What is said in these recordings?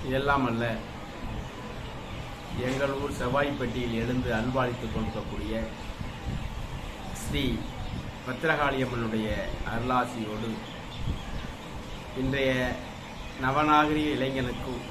இதெல்லாம் அல்ல எங்கள் ஊர் செவ்வாய்ப்பட்டியில் எழுந்து அன்பாளித்துக் கொண்டிருக்கக்கூடிய ஸ்ரீ பத்திரகாளியம்மனுடைய அருளாசியோடு இன்றைய நவநாகரிக இளைஞனுக்கும்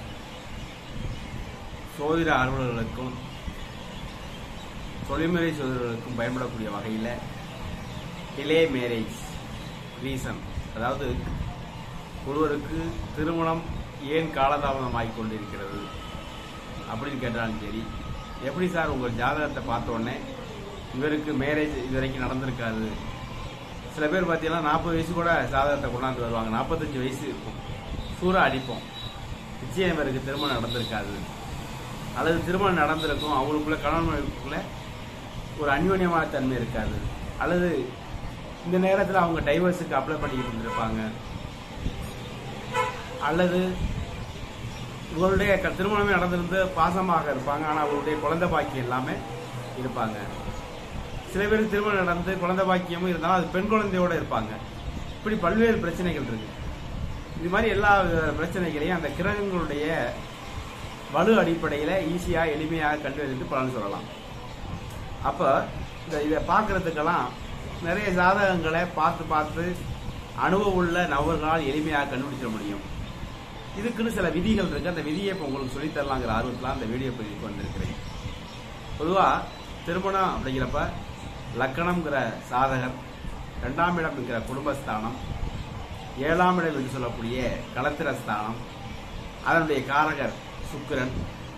சோதிட அலுவலர்களுக்கும் தொழில்முறை சோதரர்களுக்கும் பயன்படக்கூடிய வகையில் டிலே மேரேஜ் ரீசன் அதாவது ஒருவருக்கு திருமணம் ஏன் காலதாமதமாகிக் கொண்டிருக்கிறது அப்படின்னு கேட்டாலும் சரி எப்படி சார் உங்கள் ஜாதகத்தை பார்த்த உடனே இவருக்கு மேரேஜ் இது வரைக்கும் நடந்திருக்காது சில பேர் பார்த்தீங்கன்னா நாற்பது வயசு கூட ஜாதகத்தை கொண்டாந்து வருவாங்க நாற்பத்தஞ்சு வயசு இருக்கும் சூறா அடிப்போம் நிச்சயம் இவருக்கு திருமணம் நடந்திருக்காது அல்லது திருமணம் நடந்திருக்கும் அவங்களுக்குள்ள கணவனுக்குள்ள ஒரு அந்யோன்யமான தன்மை இருக்காது அல்லது இந்த நேரத்தில் அவங்க டைவர்ஸுக்கு அப்ளை பண்ணிக்கிட்டு இருந்திருப்பாங்க அல்லது இவருடைய க- திருமணமே நடந்திருந்து பாசமாக இருப்பாங்க ஆனால் அவருடைய குழந்தை பாக்கியம் எல்லாமே இருப்பாங்க சில பேருக்கு திருமணம் நடந்து குழந்தை பாக்கியமும் இருந்தாலும் அது பெண் குழந்தையோட இருப்பாங்க இப்படி பல்வேறு பிரச்சனைகள் இருக்கு இது மாதிரி எல்லா வித பிரச்சனைகளையும் அந்த கிரகங்களுடைய வலு அடிப்படையில் ஈஸியாக எளிமையாக கண்டறிந்து பலன் சொல்லலாம் அப்போ இந்த இதை பார்க்கறதுக்கெல்லாம் நிறைய ஜாதகங்களை பார்த்து பார்த்து அனுபவம் உள்ள நபர்களால் எளிமையாக கண்டுபிடிச்சிட முடியும் இதுக்குன்னு சில விதிகள் இருக்கு அந்த விதியை இப்போ உங்களுக்கு சொல்லித் தரலாங்கிற ஆர்வத்தில் அந்த வீடியோ பதிவுக்கு வந்திருக்கிறேன் பொதுவாக திருமணம் அப்படிங்கிறப்ப லக்கணம்ங்கிற சாதகர் ரெண்டாம் இடம் இருக்கிற குடும்பஸ்தானம் ஏழாம் இடம் என்று சொல்லக்கூடிய களத்திரஸ்தானம் அதனுடைய காரகர் சுக்கிரன்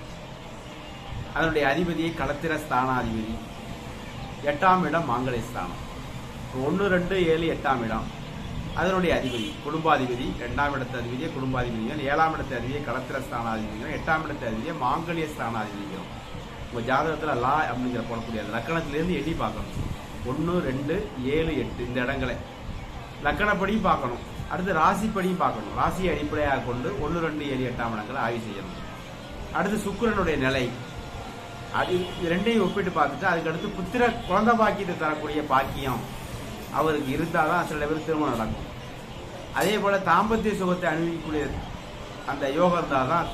அதனுடைய அதிபதியை களத்திர ஸ்தானாதிபதி எட்டாம் இடம் மாங்கலை ஸ்தானம் ஒன்று ரெண்டு ஏழு எட்டாம் இடம் அதனுடைய அதிபதி குடும்பாதிபதி ரெண்டாம் இடத்து அதிபதியை குடும்பாதிபதிகள் ஏழாம் இடத்து அதிபதியை களத்திர ஸ்தானாதிபதிகள் எட்டாம் இடத்து அதிபதியை மாங்கல்ய ஸ்தானாதிபதிகள் உங்க ஜாதகத்துல லா அப்படிங்கிற போடக்கூடிய அந்த லக்கணத்திலேருந்து எண்ணி பார்க்கணும் ஒன்று ரெண்டு ஏழு எட்டு இந்த இடங்களை லக்கணப்படியும் பார்க்கணும் அடுத்து ராசிப்படியும் பார்க்கணும் ராசியை அடிப்படையாக கொண்டு ஒன்று ரெண்டு ஏழு எட்டாம் இடங்களை ஆய்வு செய்யணும் அடுத்து சுக்கிரனுடைய நிலை அது இது ரெண்டையும் ஒப்பிட்டு பார்த்துட்டு அதுக்கு அடுத்து புத்திர குழந்தை பாக்கியத்தை தரக்கூடிய பாக்கியம் அவருக்கு இருந்தால் தான் சில பேர் திருமணம் நடக்கும் அதே போல தாம்பத்திய சுகத்தை அனுபவிக்கக்கூடிய அந்த யோகம் இருந்தால் தான்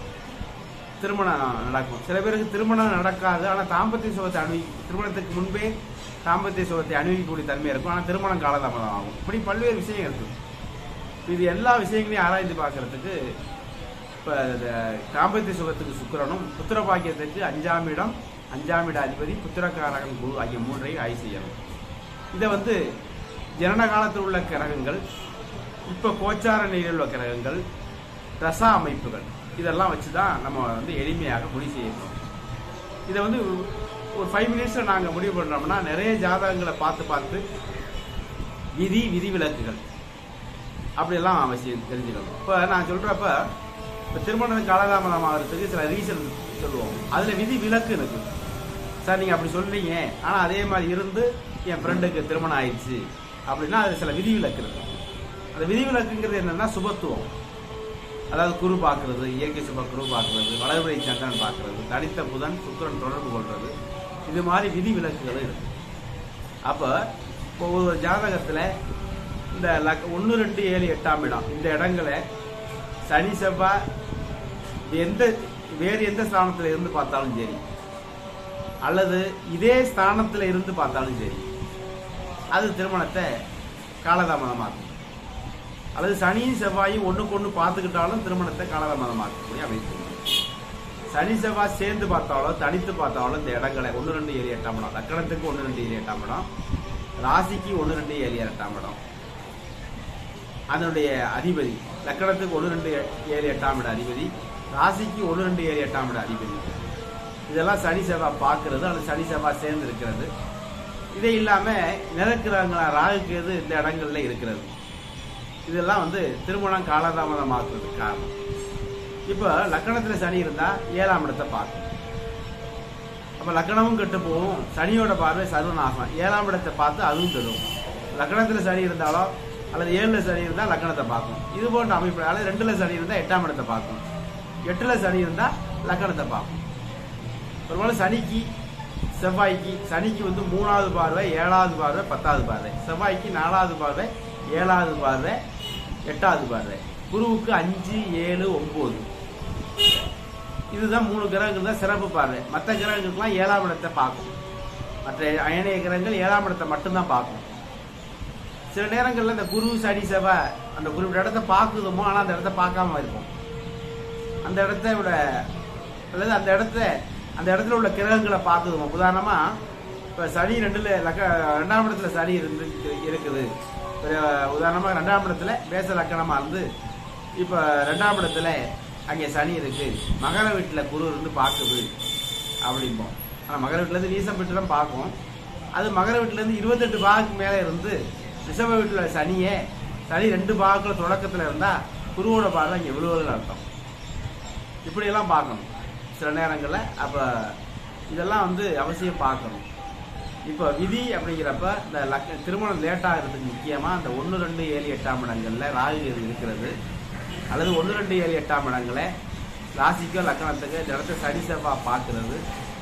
திருமணம் நடக்கும் சில பேருக்கு திருமணம் நடக்காது ஆனால் தாம்பத்திய சுகத்தை அனுபவி திருமணத்துக்கு முன்பே தாம்பத்திய சுகத்தை அனுபவிக்கக்கூடிய தன்மை இருக்கும் ஆனால் திருமணம் காலதாமதம் ஆகும் இப்படி பல்வேறு விஷயங்கள் இருக்கு இது எல்லா விஷயங்களையும் ஆராய்ந்து பார்க்கறதுக்கு இப்போ தாம்பத்திய சுகத்துக்கு சுக்கிரனும் புத்திர பாக்கியத்துக்கு அஞ்சாம் இடம் அஞ்சாம் இட அதிபதி புத்திரக்காரகன் குரு ஆகிய மூன்றையும் ஆய்வு செய்யணும் இதை வந்து ஜனன காலத்தில் உள்ள கிரகங்கள் இப்போ கோச்சார நிலையில் உள்ள கிரகங்கள் தசா அமைப்புகள் இதெல்லாம் வச்சு தான் நம்ம வந்து எளிமையாக முடிவு செய்யணும் இதை வந்து ஒரு ஃபைவ் மினிட்ஸில் நாங்கள் முடிவு பண்ணுறோம்னா நிறைய ஜாதகங்களை பார்த்து பார்த்து விதி விதிவிலக்குகள் அப்படியெல்லாம் அவசியம் தெரிஞ்சுக்கணும் இப்போ நான் சொல்கிறப்ப இப்போ திருமணம் காலதாமதம் ஆகிறதுக்கு சில ரீசன் சொல்லுவோம் அதில் விதி விலக்கு இருக்கு சார் நீங்கள் அப்படி சொல்றீங்க ஆனால் அதே மாதிரி இருந்து என் ஃப்ரெண்டுக்கு திருமணம் ஆயிடுச்சு அப்படின்னா அது சில விதி விலக்கு இருக்கு அந்த விதி விலக்குங்கிறது என்னன்னா சுபத்துவம் அதாவது குரு பார்க்கறது இயற்கை சுப குரு பார்க்கறது வளர்பிறை சந்திரன் பார்க்கறது தனித்த புதன் சுக்கிரன் தொடர்பு கொள்றது இது மாதிரி விதி விலக்குகளும் இருக்கு அப்போ இப்போ ஒரு ஜாதகத்தில் இந்த லக் ஒன்று ரெண்டு ஏழு எட்டாம் இடம் இந்த இடங்களை சனி செவ்வாய் எந்த வேறு எந்த ஸ்தானத்தில் இருந்து பார்த்தாலும் சரி அல்லது இதே ஸ்தானத்தில் இருந்து பார்த்தாலும் சரி அது திருமணத்தை காலதாமதமாக்கும் அல்லது சனியும் செவ்வாயும் ஒண்ணுக்கு ஒன்று பார்த்துக்கிட்டாலும் திருமணத்தை காலதாமதமாக்கக்கூடிய அமைப்பு சனி செவ்வாய் சேர்ந்து பார்த்தாலோ தனித்து பார்த்தாலும் இந்த இடங்களை ஒன்று ரெண்டு ஏழு எட்டாம் இடம் லக்கணத்துக்கு ஒன்று ரெண்டு ஏழு எட்டாம் இடம் ராசிக்கு ஒன்று ரெண்டு ஏழு எட்டாம் இடம் அதனுடைய அதிபதி லக்கணத்துக்கு ஒன்று ரெண்டு ஏழு எட்டாம் இட அதிபதி ராசிக்கு ஒன்று ரெண்டு ஏழு எட்டாம் இட அதிபதி இதெல்லாம் சனி செவ்வாய் பார்க்கறது அல்லது சனி செவ்வாய் சேர்ந்து இருக்கிறது இதே இல்லாம நிறக்கிரகங்களா ராகு கேது இந்த இடங்கள்ல இருக்கிறது இதெல்லாம் வந்து திருமணம் காலதாமதமாக்குறதுக்கு காரணம் இப்போ லக்கணத்துல சனி இருந்தா ஏழாம் இடத்தை பார்க்கும் அப்ப லக்கணமும் கெட்டு போகும் சனியோட பார்வை சர்வநாசம் ஏழாம் இடத்தை பார்த்து அதுவும் கெடும் லக்கணத்துல சனி இருந்தாலோ அல்லது ஏழுல சனி இருந்தா லக்கணத்தை பார்க்கும் இது போன்ற அமைப்பு அல்லது ரெண்டுல சனி இருந்தா எட்டாம் இடத்தை பார்க்கும் எட்டுல சனி இருந்தா லக்கணத்தை பார்க்கும் ஒருவேளை சனிக்கு செவ்வாய்க்கு சனிக்கு வந்து மூணாவது பார்வை ஏழாவது பார்வை பத்தாவது பார்வை செவ்வாய்க்கு நாலாவது பார்வை ஏழாவது பார்வை எட்டாவது பார்வை குருவுக்கு அஞ்சு ஏழு ஒன்பது இதுதான் மூணு கிரகங்கள் தான் சிறப்பு பார்வை மற்ற கிரகங்களுக்குலாம் ஏழாம் இடத்தை பார்க்கும் மற்ற அயனிய கிரகங்கள் ஏழாம் இடத்தை மட்டும்தான் பார்க்கும் சில நேரங்கள்ல இந்த குரு சனி செவ்வாய் அந்த குறிப்பிட்ட இடத்த பார்க்குதுமோ ஆனா அந்த இடத்த பார்க்காம இருக்கும் அந்த இடத்த விட அல்லது அந்த இடத்த அந்த இடத்துல உள்ள கிரகங்களை பார்க்குதுமோ உதாரணமா இப்ப சனி ரெண்டுல லக்க ரெண்டாம் இடத்துல சனி இருந்து இருக்குது ஒரு உதாரணமா ரெண்டாம் இடத்துல பேச லக்கணமா இருந்து இப்ப ரெண்டாம் இடத்துல அங்கே சனி இருக்கு மகர வீட்டுல குரு இருந்து பார்க்குது அப்படிம்போம் ஆனா மகர வீட்டுல இருந்து வீசம் பெற்று தான் பார்க்கும் அது மகர வீட்டுல இருந்து இருபத்தெட்டு பாகுக்கு மேல இருந்து ரிஷப வீட்டுல சனியே சனி ரெண்டு பாகுக்குள்ள தொடக்கத்துல இருந்தா குருவோட பார்வை இங்க விழுவதுன்னு அர்த்தம் இப்படியெல்லாம் பார்க்கணும் சில நேரங்கள்ல அப்ப இதெல்லாம் வந்து அவசியம் பார்க்கணும் இப்போ விதி அப்படிங்கிறப்ப இந்த லக்க திருமணம் லேட் ஆகிறதுக்கு முக்கியமா இந்த ஒன்று ரெண்டு ஏழு எட்டாம் இடங்கள்ல ராகு கேது இருக்கிறது அல்லது ஒன்று ரெண்டு ஏழு எட்டாம் இடங்களை ராசிக்கோ லக்கணத்துக்கு இந்த இடத்த சனி செவ்வாய் பார்க்கிறது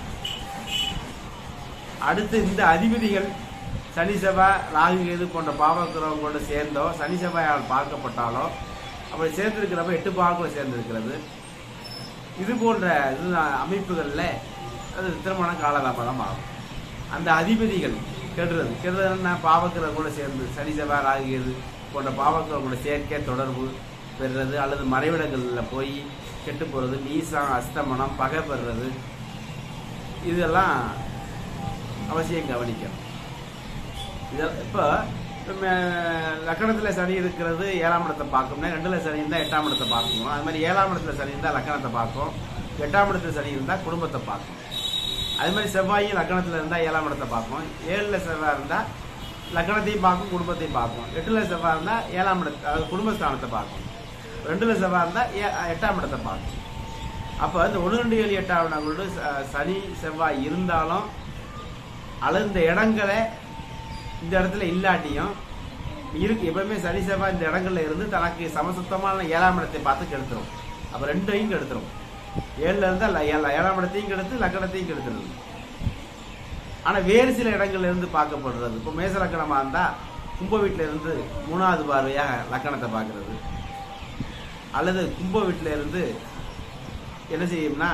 அடுத்து இந்த அதிபதிகள் சனி செவ்வாய் ராகு கேது போன்ற பாவக்கிரகங்களோடு சேர்ந்தோ சனி செவ்வாயால் பார்க்கப்பட்டாலோ அப்படி சேர்ந்திருக்கிறப்ப எட்டு பாவங்களை சேர்ந்திருக்கிறது இது போன்ற இது அமைப்புகளில் அது திருமணம் காலதாமதம் ஆகும் அந்த அதிபதிகள் கெடுறது கெடுறதுன்னா பாவக்கிரகம் கூட சேர்ந்து சனி செவ்வாய் ராகு கேது போன்ற பாவக்கிரகம் கூட சேர்க்கை தொடர்பு பெறுறது அல்லது மறைவிடங்களில் போய் கெட்டு போகிறது நீசம் அஸ்தமனம் பகை பெறுறது இதெல்லாம் அவசியம் கவனிக்கணும் இதெல்லாம் இப்போ லக்கணத்தில் சனி இருக்கிறது ஏழாம் இடத்தை பார்க்கும்னா ரெண்டுல சனி இருந்தால் எட்டாம் இடத்தை பார்க்கணும் அது மாதிரி ஏழாம் இடத்துல சனி இருந்தால் லக்கணத்தை பார்க்கும் எட்டாம் இடத்துல சனி இருந்தால் குடும்பத்தை பார்க்கும் அது மாதிரி செவ்வாயும் லக்கணத்தில் இருந்தால் ஏழாம் இடத்தை பார்க்கும் ஏழில் செவ்வாய் இருந்தால் லக்கணத்தையும் பார்க்கும் குடும்பத்தையும் பார்க்கும் எட்டில் செவ்வாய் இருந்தால் ஏழாம் இடத்தை அதாவது குடும்பஸ்தானத்தை பார்க்கும் ரெண்டுல செவ்வாய் இருந்தால் ஏ எட்டாம் இடத்தை பார்க்கும் அப்போ இந்த ஒன்று ரெண்டு ஏழு எட்டாம் இடங்களோடு ச- சனி செவ்வாய் இருந்தாலும் அல்லது இந்த இடங்களை இந்த இடத்துல இல்லாட்டியும் இருக்கு எப்பவுமே சனி செவ்வாய் இந்த இடங்கள்ல இருந்து தனக்கு சமசுத்தமான ஏழாம் இடத்தை பார்த்து கெடுத்துரும் அப்ப ரெண்டையும் கெடுத்துரும் ஏழுல இருந்தா ல- ஏழ- ஏழாம் இடத்தையும் கெடுத்து லக்கணத்தையும் கெடுத்துருது ஆனா வேறு சில இடங்கள்ல இருந்து பார்க்கப்படுறது இப்போ மேச லக்கணமா இருந்தா கும்ப வீட்டுல இருந்து மூணாவது பார்வையாக லக்கணத்தை பார்க்கிறது அல்லது கும்ப வீட்டுல இருந்து என்ன செய்யும்னா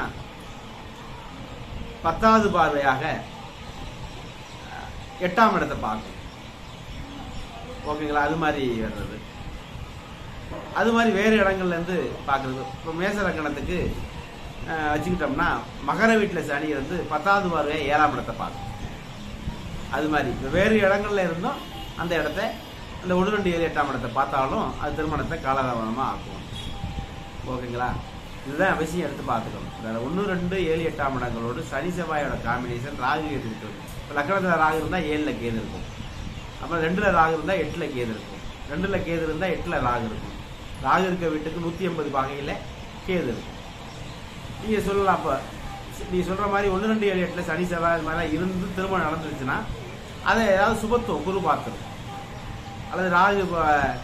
பத்தாவது பார்வையாக அஹ், எட்டாம் இடத்தை பார்க்கும் ஓகேங்களா அது மாதிரி வர்றது அது மாதிரி வேறு இடங்கள்ல இருந்து பார்க்கறது இப்போ மேச லக்கணத்துக்கு அஹ், வச்சுக்கிட்டோம்னா மகர வீட்டில் சனி இருந்து பத்தாவது பார்வையை ஏழாம் இடத்தை பார்க்கும் அது மாதிரி இப்போ வேறு இடங்கள்ல இருந்தும் அந்த இடத்த அந்த ஒன்று ரெண்டு ஏழு எட்டாம் இடத்தை பார்த்தாலும் அது திருமணத்தை காலதாமதமாக ஆக்கும் ஓகேங்களா இதுதான் அவசியம் எடுத்து பார்த்துக்கணும் இந்த ஒன்று ரெண்டு ஏழு எட்டாம் இடங்களோடு சனி செவ்வாயோட காம்பினேஷன் ராகு கேது இருக்குது இப்போ லக்கணத்தில் ராகு இருந்தால் ஏழில் கேது இருக்கும் அப்புறம் ரெண்டில் ராகு இருந்தால் எட்டில் கேது இருக்கும் ரெண்டில் கேது இருந்தால் எட்டில் ராகு இருக்கும் ராகு இருக்க வீட்டுக்கு நூற்றி எண்பது வகையில் கேது இருக்கும் நீங்கள் சொல்லலாம் அப்போ நீ சொல்கிற மாதிரி ஒன்று ரெண்டு ஏழு எட்டில் சனி செவ்வாய் இது மாதிரிலாம் இருந்து திருமணம் நடந்துருச்சுன்னா அதை ஏதாவது சுபத்துவம் குரு பார்த்துரும் அல்லது ராகு இப்போ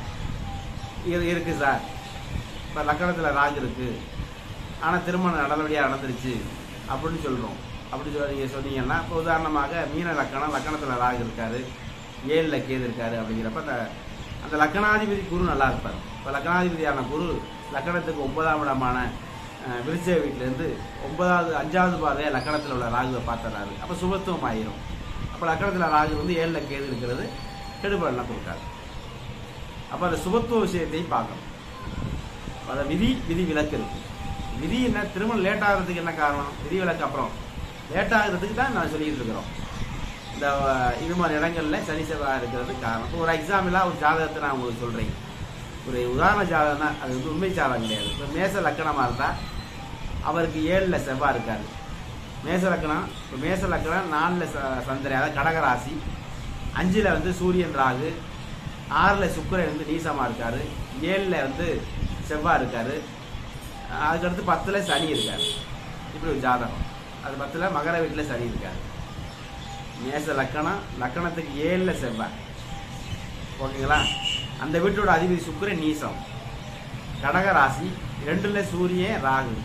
இரு- இருக்கு சார் இப்போ லக்கணத்தில் ராகு இருக்கு ஆனால் திருமணம் நல்லபடியாக நடந்துருச்சு அப்படின்னு சொல்கிறோம் அப்படி சொல்லி நீங்கள் சொன்னீங்கன்னா இப்போ உதாரணமாக மீன லக்கணம் லக்கணத்தில் ராகு இருக்காரு ஏழில் கேது இருக்காரு அப்படிங்கிறப்ப அந்த அந்த லக்கணாதிபதி குரு நல்லா இருப்பார் இப்போ லக்கணாதிபதியான குரு லக்கணத்துக்கு ஒன்பதாம் இடமான அஹ், விருச்சிக வீட்டிலேருந்து ஒன்பதாவது அஞ்சாவது பார்வையை லக்கணத்தில் உள்ள ராகுவை பார்த்துறாரு அப்போ சுபத்துவம் ஆயிரும் அப்போ லக்கணத்தில் ராகு வந்து ஏழில் கேது இருக்கிறது கெடுபடலாம் கொடுக்காது அப்போ அந்த சுபத்துவ விஷயத்தையும் பார்க்கணும் அந்த விதி விதி விலக்கு இருக்கு விதி என்ன திருமணம் லேட் ஆகிறதுக்கு என்ன காரணம் விதி விலக்கு அப்புறம் லேட் ஆகிறதுக்கு தான் நான் சொல்லிட்டு இருக்கிறோம் இந்த அஹ், இது மாதிரி இடங்கள்ல சனி செவ்வாய் இருக்கிறது காரணம் இப்போ ஒரு எக்ஸாம்பிளாக ஒரு ஜாதகத்தை நான் உங்களுக்கு சொல்றேன் ஒரு உதாரண ஜாதகம் தான் அது வந்து உண்மை ஜாதகம் கிடையாது இப்போ மேச லக்கணமாக இருந்தால் அவருக்கு ஏழில் செவ்வாய் இருக்காரு மேச லக்கணம் இப்போ மேச லக்கணம் நாலில் சந்திரன் அதாவது கடகராசி அஞ்சில் வந்து சூரியன் ராகு ஆறில் சுக்கிரன் வந்து நீசமாக இருக்காரு ஏழில் வந்து செவ்வாய் இருக்காரு அதுக்கடுத்து பத்தில் சனி இருக்காரு இப்படி ஒரு ஜாதகம் அது பத்தில் மகர வீட்டில் சனி இருக்காரு மேச லக்கணம் லக்கணத்துக்கு ஏழில் செவ்வாய் ஓகேங்களா அந்த வீட்டோட அதிபதி சுக்கிரன் நீசம் கடக ராசி ரெண்டுல சூரியன் ராகு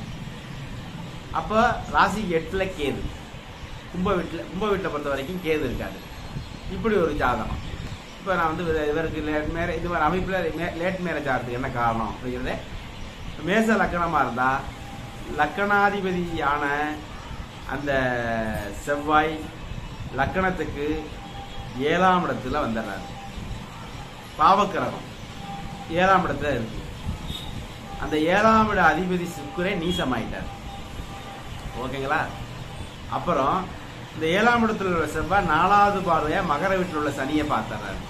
அப்போ ராசிக்கு எட்டுல கேது கும்ப வீட்டில் கும்ப வீட்டை பொறுத்த வரைக்கும் கேது இருக்காது இப்படி ஒரு ஜாதகம் இப்போ நான் வந்து இவ- இவருக்கு லேட் மேரே இது மாதிரி அமைப்பில் லேட் மேரேஜ் ஆகிறதுக்கு என்ன காரணம் அப்படிங்கிறத மேச லக்கணமாக இருந்தால் லக்கணாதிபதியான அந்த செவ்வாய் லக்கணத்துக்கு ஏழாம் இடத்துல வந்துடுறாரு பாவக்கிரகம் ஏழாம் இடத்துல இருக்கு அந்த ஏழாம் இட அதிபதி சுக்கரே நீசமாயிட்டார் ஓகேங்களா அப்புறம் இந்த ஏழாம் இடத்துல உள்ள செவ்வாய் நாலாவது பார்வையா மகர வீட்டில் உள்ள சனியை பார்த்துறாரு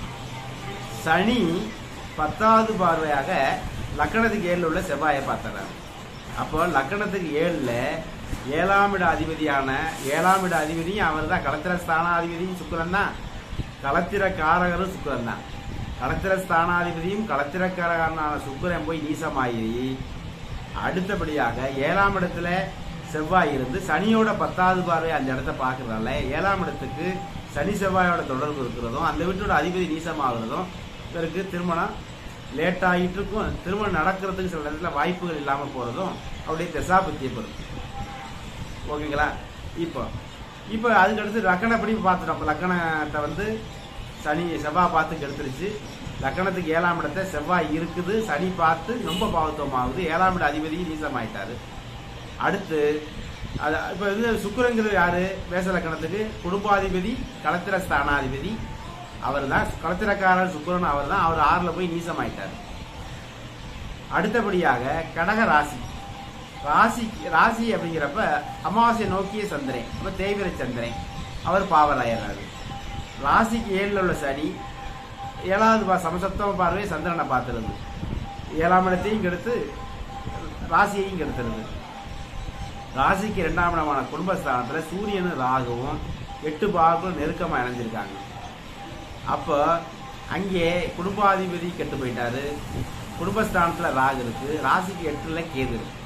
சனி பத்தாவது பார்வையாக லக்கணத்துக்கு ஏழில் உள்ள செவ்வாயை பார்த்துறாரு அப்போ லக்கணத்துக்கு ஏழில் ஏழாம் இட அதிபதியான ஏழாம் இட அதிபதியும் அவர் தான் களத்திர ஸ்தானாதிபதியும் சுக்கிரன் தான் களத்திர காரகரும் சுக்கிரன் தான் களத்திர ஸ்தானாதிபதியும் களத்திரக்காரகனான சுக்கிரன் போய் நீசமாகி அடுத்தபடியாக ஏழாம் இடத்துல செவ்வாய் இருந்து சனியோட பத்தாவது பார்வை அந்த இடத்த பார்க்கறதால ஏழாம் இடத்துக்கு சனி செவ்வாயோட தொடர்பு இருக்கிறதும் அந்த வீட்டோட அதிபதி நீசமாகிறதும் இவருக்கு திருமணம் லேட் ஆகிட்டு இருக்கும் திருமணம் நடக்கிறதுக்கு சில இடத்துல வாய்ப்புகள் இல்லாமல் போகிறதும் அவருடைய தசாபத்தியை பொறுத்து ஓகேங்களா இப்போ இப்போ அதுக்கடுத்து லக்கணப்படி பார்த்துட்டோம் அப்போ லக்கணத்தை வந்து சனி செவ்வாய் பார்த்து கெடுத்துருச்சு லக்கணத்துக்கு ஏழாம் இடத்த செவ்வாய் இருக்குது சனி பார்த்து ரொம்ப பாவத்துவம் ஆகுது ஏழாம் இட அதிபதியும் நீசமாயிட்டாரு அடுத்து அது இப்போ இது சுக்கிரங்கிறது யாரு மேச லக்கணத்துக்கு குடும்பாதிபதி களத்திர ஸ்தானாதிபதி அவர் தான் களத்திரக்காரர் சுக்கிரன் அவர் தான் அவர் ஆறில் போய் நீசமாயிட்டார் அடுத்தபடியாக கடக ராசி ராசி ராசி அப்படிங்கிறப்ப அமாவாசை நோக்கிய சந்திரன் அப்ப தேய்பிர சந்திரன் அவர் பாவலாயிடுறாரு ராசிக்கு ஏழில் உள்ள சனி ஏழாவது பா சமசப்தம பார்வை சந்திரனை பார்த்துருது ஏழாம் இடத்தையும் கெடுத்து ராசியையும் கெடுத்துருது ராசிக்கு இரண்டாம் இடமான குடும்பஸ்தானத்தில் சூரியனும் ராகுவும் எட்டு பாகங்களும் நெருக்கமாக இணைஞ்சிருக்காங்க அப்போ அங்கே குடும்பாதிபதி கெட்டு போயிட்டாரு குடும்பஸ்தானத்தில் ராகு இருக்கு ராசிக்கு எட்டுல கேது இருக்கு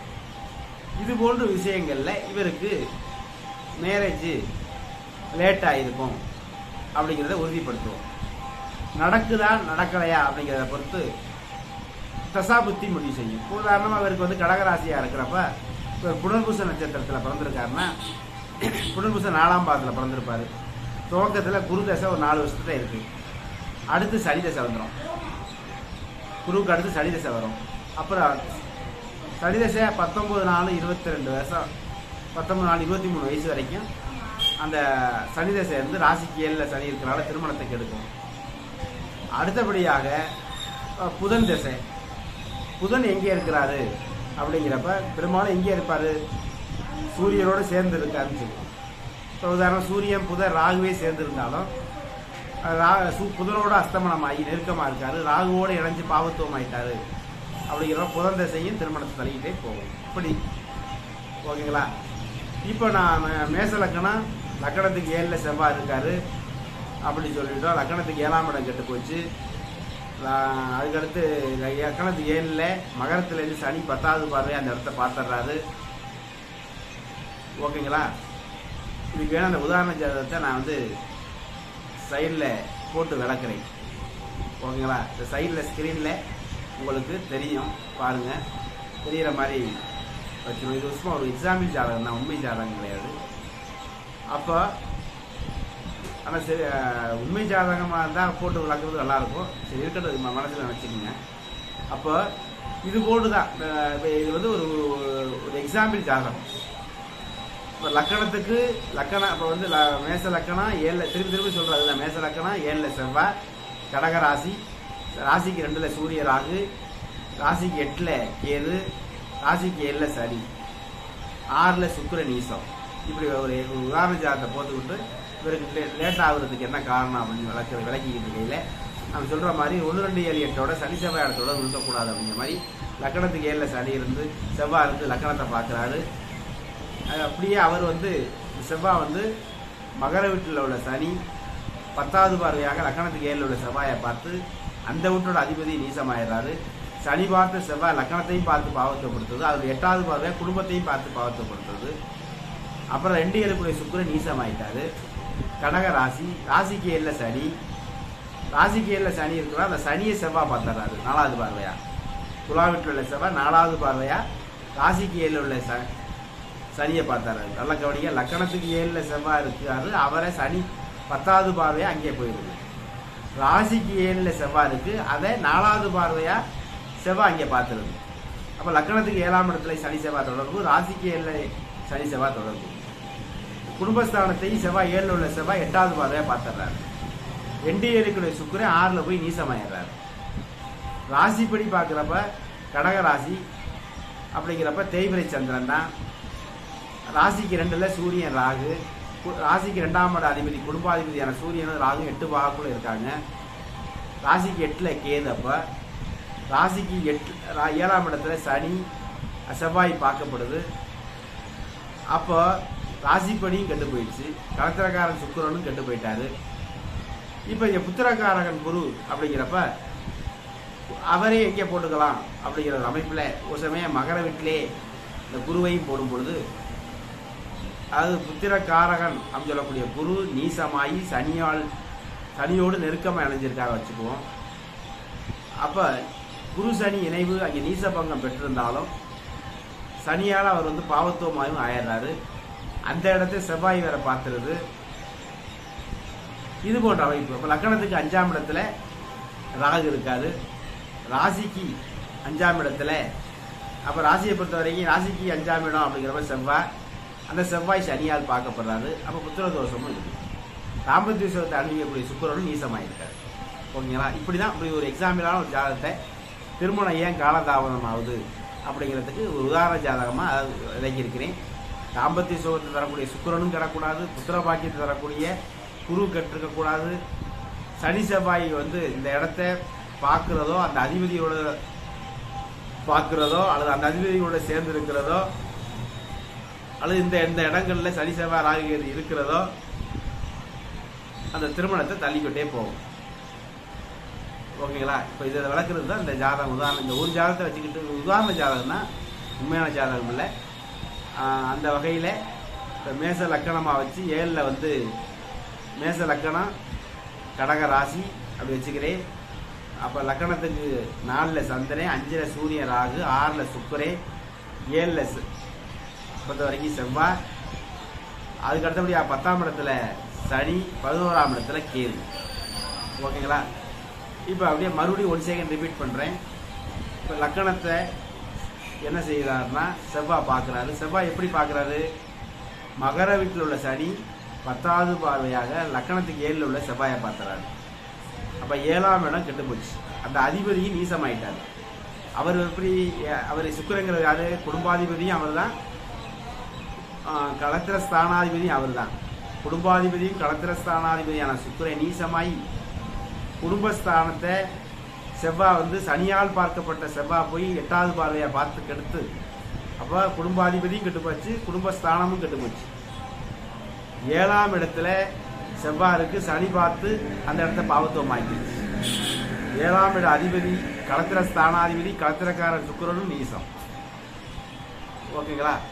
இது போன்ற விஷயங்கள்ல இவருக்கு மேரேஜ் லேட் ஆயிருக்கும் அப்படிங்கிறத உறுதிப்படுத்துவோம் நடக்குதா நடக்கலையா அப்படிங்கிறத பொறுத்து தசாபுத்தி முடிவு செய்யும் உதாரணமாக இவருக்கு வந்து கடகராசியா இருக்கிறப்ப இவர் புனர்பூச நட்சத்திரத்தில் பிறந்திருக்காருன்னா புனர்பூச நாலாம் பாதத்தில் பிறந்திருப்பாரு துவக்கத்தில் குரு தசை ஒரு நாலு வருஷத்துல இருக்கு அடுத்து சனி தசை வந்துடும் குருவுக்கு அடுத்து சனி தசை வரும் அப்புறம் சனி தசை பத்தொம்பது நாலு இருபத்தி ரெண்டு வருஷம் பத்தொம்பது நாலு இருபத்தி மூணு வயசு வரைக்கும் அந்த சனி தசை இருந்து ராசிக்கு ஏழில் சனி இருக்கிறனால திருமணத்தை கெடுக்கும் அடுத்தபடியாக அஹ், புதன் தசை புதன் எங்கே இருக்கிறாரு அப்படிங்கிறப்ப பெரும்பாலும் எங்கே இருப்பார் சூரியனோடு சேர்ந்து இருக்காருன்னு சொல்லுவோம் இப்போ உதாரணம் சூரியன் புதன் ராகுவே சேர்ந்து இருந்தாலும் அஹ், ரா சு- புதனோட அஸ்தமனமாகி நெருக்கமாக இருக்காரு ராகுவோடு இணைஞ்சு பாவத்துவம் ஆயிட்டாரு அப்படிங்கிறப்ப புதன் தசையும் திருமணத்தை தள்ளிக்கிட்டே போகும் இப்படி ஓகேங்களா இப்போ நான் மே- மேச லக்கணம் லக்கணத்துக்கு ஏழில் செவ்வாய் இருக்காரு அப்படி சொல்லிட்டோம் லக்கணத்துக்கு ஏழாம் இடம் கெட்டு போச்சு லா- அதுக்கடுத்து லக்கணத்துக்கு ஏழில் மகரத்துலேருந்து சனி பத்தாவது பார்வை அந்த இடத்த பார்த்துடுறாரு ஓகேங்களா இதுக்கு வேணும் அந்த உதாரண ஜாதகத்தை நான் வந்து சைடில் போட்டு விளக்குறேன் ஓகேங்களா இந்த சைடில் ஸ்க்ரீனில் உங்களுக்கு தெரியும் பாருங்கள் தெரிகிற மாதிரி வச்சுருவோம் இது சும்மா ஒரு எக்ஸாம்பிள் ஜாதகம் தான் உண்மை ஜாதகம் கிடையாது அப்போ ஆனால் சரி அஹ், உண்மை ஜாதகமாக இருந்தால் போட்டு விளக்குறது நல்லாயிருக்கும் சரி இருக்கட்டும் இது மனசில் நினச்சிக்கோங்க அப்போ இது போட்டு தான் அஹ், இப்ப இது வந்து ஒரு ஒரு எக்ஸாம்பிள் ஜாதகம் இப்போ லக்கணத்துக்கு லக்கணம் இப்போ வந்து ல- மேச லக்கணம் ஏழில் திருப்பி திருப்பி சொல்கிறது தான் மேச லக்கணம் ஏழில் செவ்வாய் கடக ராசி ராசிக்கு ரெண்டில் சூரிய ராகு ராசிக்கு எட்டில் கேது ராசிக்கு ஏழில் சனி ஆறில் சுக்கிரன் ஈசம் இப்படி ஒரு ஒரு உதாரண ஜாதத்தை போட்டுக்கிட்டு இவருக்கு லே- லேட் ஆகுறதுக்கு என்ன காரணம் அப்படின்னு விளக்க விளக்கிக்கிட்டு இருக்கையில் நம்ம சொல்கிற மாதிரி ஒன்று ரெண்டு ஏழு எட்டோட சனி செவ்வாய் இடத்தோட நிறுத்தக்கூடாது அப்படிங்கிற மாதிரி லக்கணத்துக்கு ஏழில் சனி இருந்து செவ்வாய் இருந்து லக்கணத்தை பார்க்குறாரு அது அப்படியே அவர் வந்து செவ்வாய் வந்து மகர வீட்டில் உள்ள சனி பத்தாவது பார்வையாக லக்கணத்துக்கு ஏழில் உள்ள செவ்வாயை பார்த்து அந்த வீட்டோட அதிபதி நீசமாயிடுறாரு சனி பார்த்து செவ்வாய் லக்கணத்தையும் பார்த்து பாவத்தைப்படுத்துறது அது எட்டாவது பார்வையாக குடும்பத்தையும் பார்த்து பாவத்தைப்படுத்துறது அப்புறம் ரெண்டு ஏழுக்குரிய சுக்கிரன் நீசமாயிட்டாரு கடக ராசி ராசிக்கு ஏழில் சனி ராசிக்கு ஏழில் சனி இருக்கிறா அந்த சனியை செவ்வாய் பார்த்துறாரு நாலாவது பார்வையா துலா வீட்டில் உள்ள செவ்வாய் நாலாவது பார்வையா ராசிக்கு ஏழில் உள்ள ச சனியை பார்த்தாரு நல்ல கவனிங்க லக்கணத்துக்கு ஏழில் செவ்வாய் இருக்காரு அவரை சனி பத்தாவது பார்வையா அங்கே போயிடுது ராசிக்கு ஏழில் செவ்வாய் இருக்கு அதை நாலாவது பார்வையா செவ்வாய் அங்கே பார்த்துருது அப்ப லக்கணத்துக்கு ஏழாம் இடத்துல சனி செவ்வாய் தொடர்பு ராசிக்கு ஏழுல சனி செவ்வாய் தொடர்பு குடும்பஸ்தானத்தை செவ்வாய் ஏழுல உள்ள செவ்வாய் எட்டாவது பார்வையா பார்த்துறாரு ரெண்டு ஏழுக்குடைய சுக்கிரன் ஆறுல போய் நீசமாயிடுறாரு ராசிப்படி பார்க்குறப்ப கடக ராசி அப்படிங்கிறப்ப தேய்பிரை சந்திரன் தான் ராசிக்கு ரெண்டுல சூரியன் ராகு கு- ராசிக்கு ரெண்டாம் இட அதிபதி குடும்பாதிபதியான சூரியனும் ராகு எட்டு பாகக்குள்ள இருக்காங்க ராசிக்கு எட்டுல கேது அப்ப ராசிக்கு எட்டு ரா- ஏழாம் இடத்துல சனி செவ்வாய் பார்க்கப்படுது அப்போ ராசிப்படியும் கெட்டு போயிடுச்சு கலத்திரக்காரன் சுக்கிரனும் கெட்டு போயிட்டாரு இப்போ இங்க புத்திரக்காரகன் குரு அப்படிங்கிறப்ப அவரே எங்கே போட்டுக்கலாம் அப்படிங்கிற ஒரு அமைப்பில் ஒரு சமயம் மகர வீட்டிலே இந்த குருவையும் போடும் பொழுது அது புத்திரக்காரகன் அப்படின்னு சொல்லக்கூடிய குரு நீசமாயி சனியால் சனியோடு நெருக்கமாக இணைஞ்சிருக்காக வச்சுக்குவோம் அப்போ குரு சனி இணைவு அங்கே நீசபங்கம் பெற்றிருந்தாலும் சனியால் அவர் வந்து பாவத்துவமாயும் ஆயிடுறாரு அந்த இடத்த செவ்வாய் வேற பார்த்துருது இது போன்ற அமைப்பு இப்போ லக்கணத்துக்கு அஞ்சாம் இடத்துல ராகு இருக்காது ராசிக்கு அஞ்சாம் இடத்துல அப்போ ராசியை பொறுத்த வரைக்கும் ராசிக்கு அஞ்சாம் இடம் அப்படிங்கிறப்ப செவ்வாய் அந்த செவ்வாய் சனியால் பார்க்கப்படுறாரு அப்போ புத்திர தோஷமும் இருக்கு தாம்பத்திய விஷயத்தை அணிவிக்கக்கூடிய சுக்கரனும் நீசமாயிருக்காரு ஓகேங்களா இப்படி தான் இப்படி ஒரு எக்ஸாம்பிளான ஒரு ஜாதகத்தை திருமணம் ஏன் காலதாமதம் ஆகுது அப்படிங்கிறதுக்கு ஒரு உதாரண ஜாதகமாக விளக்கியிருக்கிறேன் தாம்பத்திய சுகத்தை தரக்கூடிய சுக்கிரனும் கிடக்கூடாது புத்திர பாக்கியத்தை தரக்கூடிய குரு கட்டிருக்கக்கூடாது சனி செவ்வாய் வந்து இந்த இடத்த பார்க்குறதோ அந்த அதிபதியோட பார்க்குறதோ அல்லது அந்த அதிபதியோட சேர்ந்து இருக்கிறதோ அல்லது இந்த இந்த இடங்கள்ல சனி செவ்வாய் ராகு கேது இருக்கிறதோ அந்த திருமணத்தை தள்ளிக்கிட்டே போகும் ஓகேங்களா இப்போ இதை விளக்குறது தான் இந்த ஜாதகம் உதாரணம் இந்த ஒரு ஜாதகத்தை வச்சுக்கிட்டு உதாரண ஜாதகம் தான் உண்மையான ஜாதகம் இல்லை ஆஹ் அந்த வகையில் இப்போ மேச லக்கணமாக வச்சு ஏழில் வந்து மேச லக்கணம் கடக ராசி அப்படி வச்சுக்கிறேன் அப்போ லக்கணத்துக்கு நாலில் சந்திரன் அஞ்சில் சூரிய ராகு ஆறில் சுக்கரே ஏழில் பொறுத்த வரைக்கும் செவ்வாய் அதுக்கு அடுத்தபடியாக பத்தாம் இடத்துல சனி பதினோராம் இடத்துல கேது ஓகேங்களா இப்போ அப்படியே மறுபடியும் ஒன் செகண்ட் ரிப்பீட் பண்ணுறேன் இப்போ லக்கணத்தை என்ன செய்கிறாருன்னா செவ்வாய் பார்க்குறாரு செவ்வாய் எப்படி பார்க்குறாரு மகர வீட்டில் உள்ள சனி பத்தாவது பார்வையாக லக்கணத்துக்கு ஏழில் உள்ள செவ்வாயை பார்த்துறாரு அப்போ ஏழாம் இடம் கெட்டு போச்சு அந்த அதிபதியும் நீசமாயிட்டார் அவர் எப்படி அவர் சுக்கிரங்கிறது யாரு குடும்பாதிபதியும் அவர் தான் களத்திர ஸ்தானாதிபதியும் அவர் தான் குடும்பாதிபதியும் களத்திர ஸ்தானாதிபதியான சுக்கிரன் நீசமாய் குடும்பஸ்தானத்தை செவ்வாய் வந்து சனியால் பார்க்கப்பட்ட செவ்வாய் போய் எட்டாவது பார்வையை பார்த்து கெடுத்து அப்போ குடும்பாதிபதியும் கெட்டு போச்சு குடும்பஸ்தானமும் கெட்டு போச்சு ஏழாம் இடத்துல செவ்வாய் இருக்கு சனி பார்த்து அந்த இடத்த பாவத்துவம் ஆக்கிடுச்சு ஏழாம் இட அதிபதி களத்திர ஸ்தானாதிபதி களத்திரக்காரன் சுக்கிரனும் நீசம் ஓகேங்களா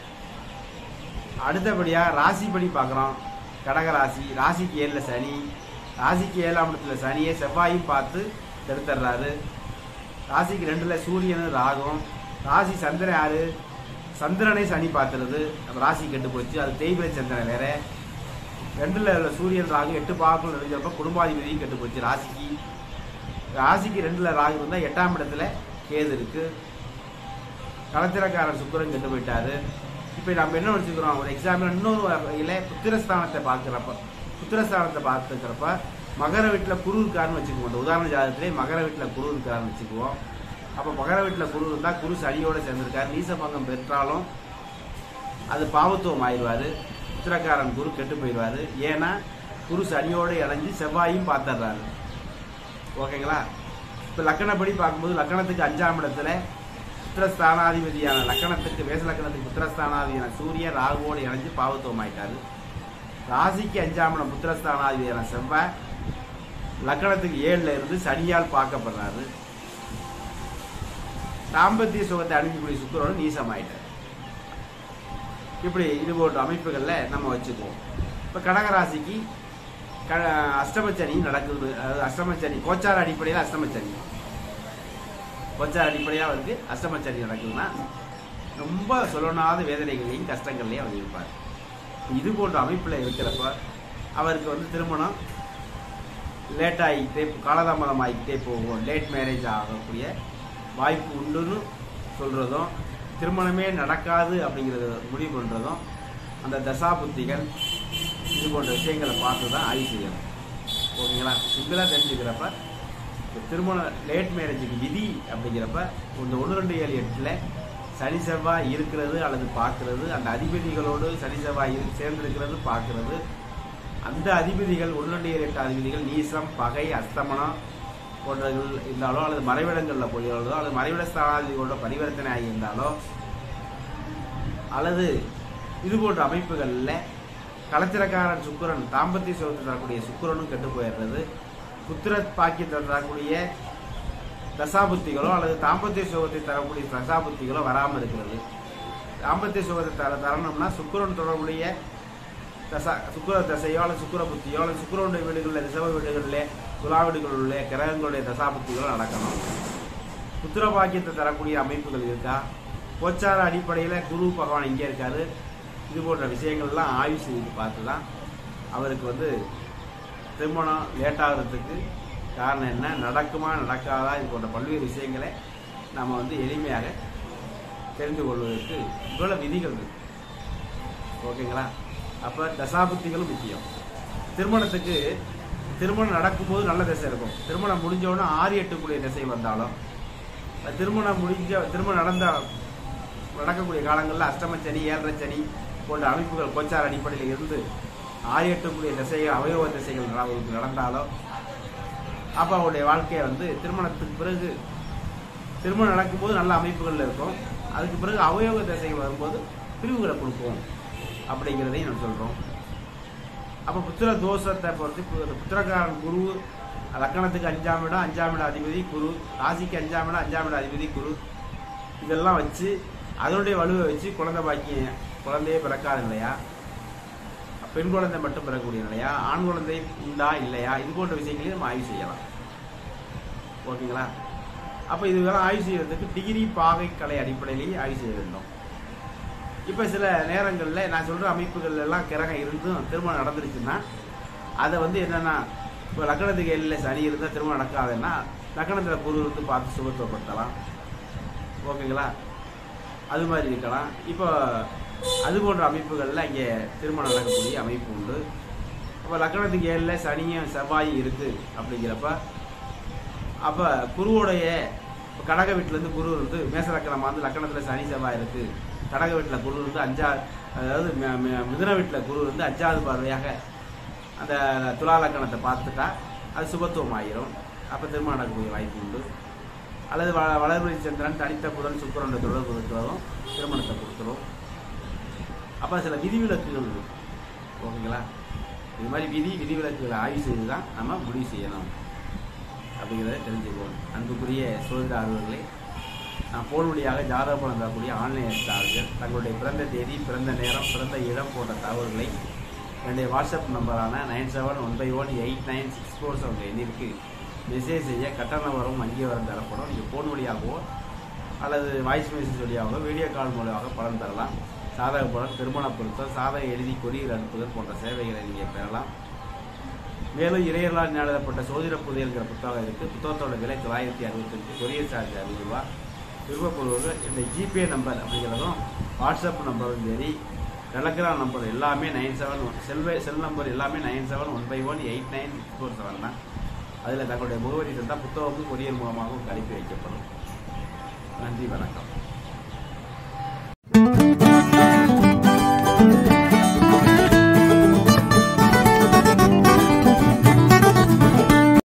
அடுத்தபடியா ராசிப்படி பார்க்குறோம் கடக ராசி ராசிக்கு ஏழில் சனி ராசிக்கு ஏழாம் இடத்துல சனியை செவ்வாயும் பார்த்து கெடுத்துடுறாரு ராசிக்கு ரெண்டுல சூரியனும் ராகும் ராசி சந்திரன் யாரு சந்திரனை சனி பார்த்துருது அப்ப ராசி கெட்டு போச்சு அது தேய்பிரை சந்திரன் வேற ரெண்டுல உள்ள சூரியன் ராகு எட்டு பாகங்கள் நெடுஞ்சப்ப குடும்பாதிபதியும் கெட்டு போச்சு ராசிக்கு ராசிக்கு ரெண்டுல ராகு இருந்தா எட்டாம் இடத்துல கேது இருக்கு களத்திரக்காரன் சுக்கிரன் கெட்டு போயிட்டாரு இப்போ நம்ம என்ன வச்சுக்கிறோம் ஒரு எக்ஸாம்பிள் இன்னொரு வகையில புத்திரஸ்தானத்தை பார்க்குறப்ப புத்திரஸ்தானத்தை பார்த்துக்கிறப்ப மகர வீட்டில் குரு இருக்காருன்னு வச்சுக்குவோம் இந்த உதாரண ஜாதகத்திலே மகர வீட்டில் குரு இருக்காருன்னு வச்சுக்குவோம் அப்போ மகர வீட்டில் குரு இருந்தால் குரு சனியோட சேர்ந்திருக்காரு நீசபங்கம் பெற்றாலும் அது பாவத்துவம் ஆயிடுவாரு புத்திரக்காரன் குரு கெட்டு போயிடுவாரு ஏன்னா குரு சனியோட இணைஞ்சு செவ்வாயும் பார்த்துடுறாரு ஓகேங்களா இப்போ லக்கணப்படி பார்க்கும்போது லக்கணத்துக்கு அஞ்சாம் இடத்துல புத்திரஸ்தானாதிபதியான லக்கணத்துக்கு வேச லக்கணத்துக்கு புத்திரஸ்தானாதிபதியான சூரியன் ராகுவோடு இணைஞ்சு பாவத்துவம் ஆயிட்டாரு ராசிக்கு அஞ்சாம் இடம் புத்திரஸ்தானாதிபதியான செவ்வாய் லக்கணத்துக்கு ஏழுல இருந்து சனியால் பார்க்கப்படுறாரு தாம்பத்திய சுகத்தை அணுகக்கூடிய சுக்கரோடு நீசமாயிட்டார் இப்படி இது போன்ற அமைப்புகள்ல நம்ம வச்சுக்குவோம் இப்ப கடகராசிக்கு க அஷ்டமச்சனி நடக்குது அதாவது அஷ்டமச்சனி கோச்சார அடிப்படையில் அஷ்டமச்சனி கோச்சார அடிப்படையாக அவருக்கு அஷ்டமச்சனி நடக்குதுன்னா ரொம்ப சொல்லணாத வேதனைகளையும் கஷ்டங்கள்லையும் அவர் இருப்பார் இது போன்ற அமைப்பில் இருக்கிறப்ப அவருக்கு வந்து திருமணம் லேட் ஆகிக்கிட்டே காலதாமதம் ஆகிக்கிட்டே போகும் லேட் மேரேஜ் ஆகக்கூடிய வாய்ப்பு உண்டுன்னு சொல்றதும் திருமணமே நடக்காது அப்படிங்கிறத முடிவு பண்றதும் அந்த தசாபுத்திகள் இது போன்ற விஷயங்களை பார்த்து தான் ஆய்வு செய்யணும் ஓகேங்களா சிம்பிளாக தெரிஞ்சுக்கிறப்ப இந்த திருமணம் லேட் மேரேஜுக்கு விதி அப்படிங்கிறப்ப இந்த ஒன்று ரெண்டு ஏழு எட்டில் சனி செவ்வாய் இருக்கிறது அல்லது பார்க்கறது அந்த அதிபதிகளோடு சனி செவ்வாய் இரு- சேர்ந்திருக்கிறது பார்க்கறது அந்த அதிபதிகள் ஒன்று ரெண்டு ஏழு எட்டு அதிபதிகள் நீசம் பகை அஸ்தமனம் போன்றவர்கள் இருந்தாலோ அல்லது மறைவிடங்களில் போயிருந்தோ அல்லது மறைவிட ஸ்தானாதிகளோட பரிவர்த்தனை ஆகியிருந்தாலோ அல்லது இது போன்ற அமைப்புகளில் கலத்திரக்காரன் சுக்கிரன் தாம்பத்திய சுகத்தை தரக்கூடிய சுக்கிரனும் கெட்டு போயிடுறது புத்திர பாக்கியத்தை தரக்கூடிய தசாபுத்திகளோ அல்லது தாம்பத்திய சுகத்தை தரக்கூடிய தசாபுத்திகளோ வராமல் இருக்கிறது தாம்பத்திய சுகத்தை தர தரணும்னா சுக்கிரன் தொடர்புடைய தசா சுக்கிர தசையோ அல்லது சுக்கிர புத்தியோ அல்லது சுக்கிரனுடைய வீடுகளில் ரிசவ வீடுகளில் துலா வீடுகளில் கிரகங்களுடைய தசாபுத்திகளோ நடக்கணும் புத்திர பாக்கியத்தை தரக்கூடிய அமைப்புகள் இருக்கா கோச்சார அடிப்படையில் குரு பகவான் இங்கே இருக்காரு இது போன்ற விஷயங்கள்லாம் ஆய்வு செய்து பார்த்து தான் அவருக்கு வந்து திருமணம் லேட் ஆகிறதுக்கு காரணம் என்ன நடக்குமா நடக்காதா இது போன்ற பல்வேறு விஷயங்களை நம்ம வந்து எளிமையாக தெரிந்து கொள்வதற்கு இவ்வளோ விதிகள் இருக்கு ஓகேங்களா அப்போ தசாபுத்திகளும் முக்கியம் திருமணத்துக்கு திருமணம் நடக்கும்போது நல்ல திசை இருக்கும் திருமணம் முடிஞ்ச உடனே ஆறு எட்டுக்குரிய திசை வந்தாலும் திருமணம் முடிஞ்ச திருமணம் நடந்த நடக்கக்கூடிய காலங்களில் அஷ்டம சனி ஏழரை சனி போன்ற அமைப்புகள் கோச்சார அடிப்படையில் இருந்து ஆறு எட்டுக்குரிய திசைகள் அவயவ திசைகள் நட- அவருக்கு நடந்தாலோ அப்போ அவருடைய வாழ்க்கையை வந்து திருமணத்துக்கு பிறகு திருமணம் நடக்கும்போது நல்ல அமைப்புகள் இருக்கும் அதுக்கு பிறகு அவயோக திசைகள் வரும்போது பிரிவுகளை கொடுக்கும் அப்படிங்கிறதையும் நம்ம சொல்கிறோம் அப்போ புத்திர தோஷத்தை பொறுத்து பு- புத்திரக்காரன் குரு லக்கணத்துக்கு அஞ்சாம் இடம் அஞ்சாம் இடம் அதிபதி குரு ராசிக்கு அஞ்சாம் இடம் அஞ்சாம் இடம் அதிபதி குரு இதெல்லாம் வச்சு அதனுடைய வலுவை வச்சு குழந்தை பாக்கியம் குழந்தையே பிறக்காத நிலையா பெண் குழந்தை மட்டும் பிறக்கக்கூடிய நிலையா ஆண் குழந்தை உண்டா இல்லையா இது போன்ற விஷயங்களையும் நம்ம ஆய்வு செய்யலாம் ஓகேங்களா அப்போ இதுவெல்லாம் ஆய்வு செய்யறதுக்கு டிகிரி பாகை கலை அடிப்படையிலேயே ஆய்வு செய்ய வேண்டும் இப்போ சில நேரங்களில் நான் சொல்கிற அமைப்புகள் எல்லாம் கிரகம் இருந்தும் திருமணம் நடந்துருச்சுன்னா அதை வந்து என்னென்னா இப்போ லக்கணத்துக்கு ஏழில் சனி இருந்தால் திருமணம் நடக்காதுன்னா லக்கணத்தில் குரு இருந்து பார்த்து சுபத்துவப்படுத்தலாம் ஓகேங்களா அது மாதிரி இருக்கலாம் இப்போ அது போன்ற அமைப்புகளில் இங்கே திருமணம் நடக்கக்கூடிய அமைப்பு உண்டு அப்போ லக்கணத்துக்கு ஏழில் சனியும் செவ்வாயும் இருக்குது அப்படிங்கிறப்ப அப்போ குருவுடைய இப்போ கடக வீட்டிலேருந்து குரு இருந்து மேச லக்கணமாக வந்து லக்கணத்தில் சனி செவ்வாய் இருக்குது கடக வீட்டில் குரு இருந்து அஞ்சா அதாவது மி- மி- மிதுன வீட்டில் குரு இருந்து அஞ்சாவது பார்வையாக அந்த துலா லக்கணத்தை பார்த்துட்டா அது சுபத்துவம் ஆகிரும் அப்போ திருமணம் நடக்கக்கூடிய வாய்ப்பு உண்டு அல்லது வ வளர்மதி சந்திரன் தனித்த புதன் சுக்கரன் தொடர்பு இருக்கிறதும் திருமணத்தை கொடுத்துரும் அப்போ சில விதிவிலக்குகள் இருக்கு ஓகேங்களா இது மாதிரி விதி விதிவிலக்குகளை ஆய்வு செய்து தான் நம்ம முடிவு செய்யணும் அப்படிங்கிறத தெரிஞ்சுக்குவோம் அன்புக்குரிய சோதர ஆர்வர்களே நான் போன் வழியாக ஜாதக பலன் தரக்கூடிய ஆன்லைன் அஸ்ட்ராலஜர் தங்களுடைய பிறந்த தேதி பிறந்த நேரம் பிறந்த இடம் போன்ற தகவல்களை என்னுடைய வாட்ஸ்அப் நம்பரான nine seven one five one eight nine six four seven எண்ணிற்கு மெசேஜ் செய்ய கட்டண வரும் அங்கீகாரம் தரப்படும் நீங்கள் ஃபோன் வழியாகவோ அல்லது வாய்ஸ் மெசேஜ் வழியாகவோ வீடியோ கால் மூலமாக பலன் தரலாம் சாதக பலன் திருமண பொருத்தம் சாதக எழுதி கொரியர் அனுப்புதல் போன்ற சேவைகளை நீங்கள் பெறலாம் மேலும் இறையர்களால் எழுதப்பட்ட சோதிட புதையல்கிற புத்தகம் இருக்கு புத்தகத்தோட விலை தொள்ளாயிரத்தி அறுபத்தஞ்சு கொரியர் சார்ஜ் அறுபது ரூபா விருப்பப்படுவது இந்த ஜிபே நம்பர் அப்படிங்கிறதும் வாட்ஸ்அப் நம்பரும் சரி டெலகிராம் நம்பர் எல்லாமே நைன் செவன் ஒன் செல்வே செல் நம்பர் எல்லாமே nine seven one five one eight nine six four seven தான் அதில் தங்களுடைய முகவரி தந்தால் புத்தகமும் கொரியர் மூலமாகவும் அனுப்பி வைக்கப்படும் நன்றி வணக்கம்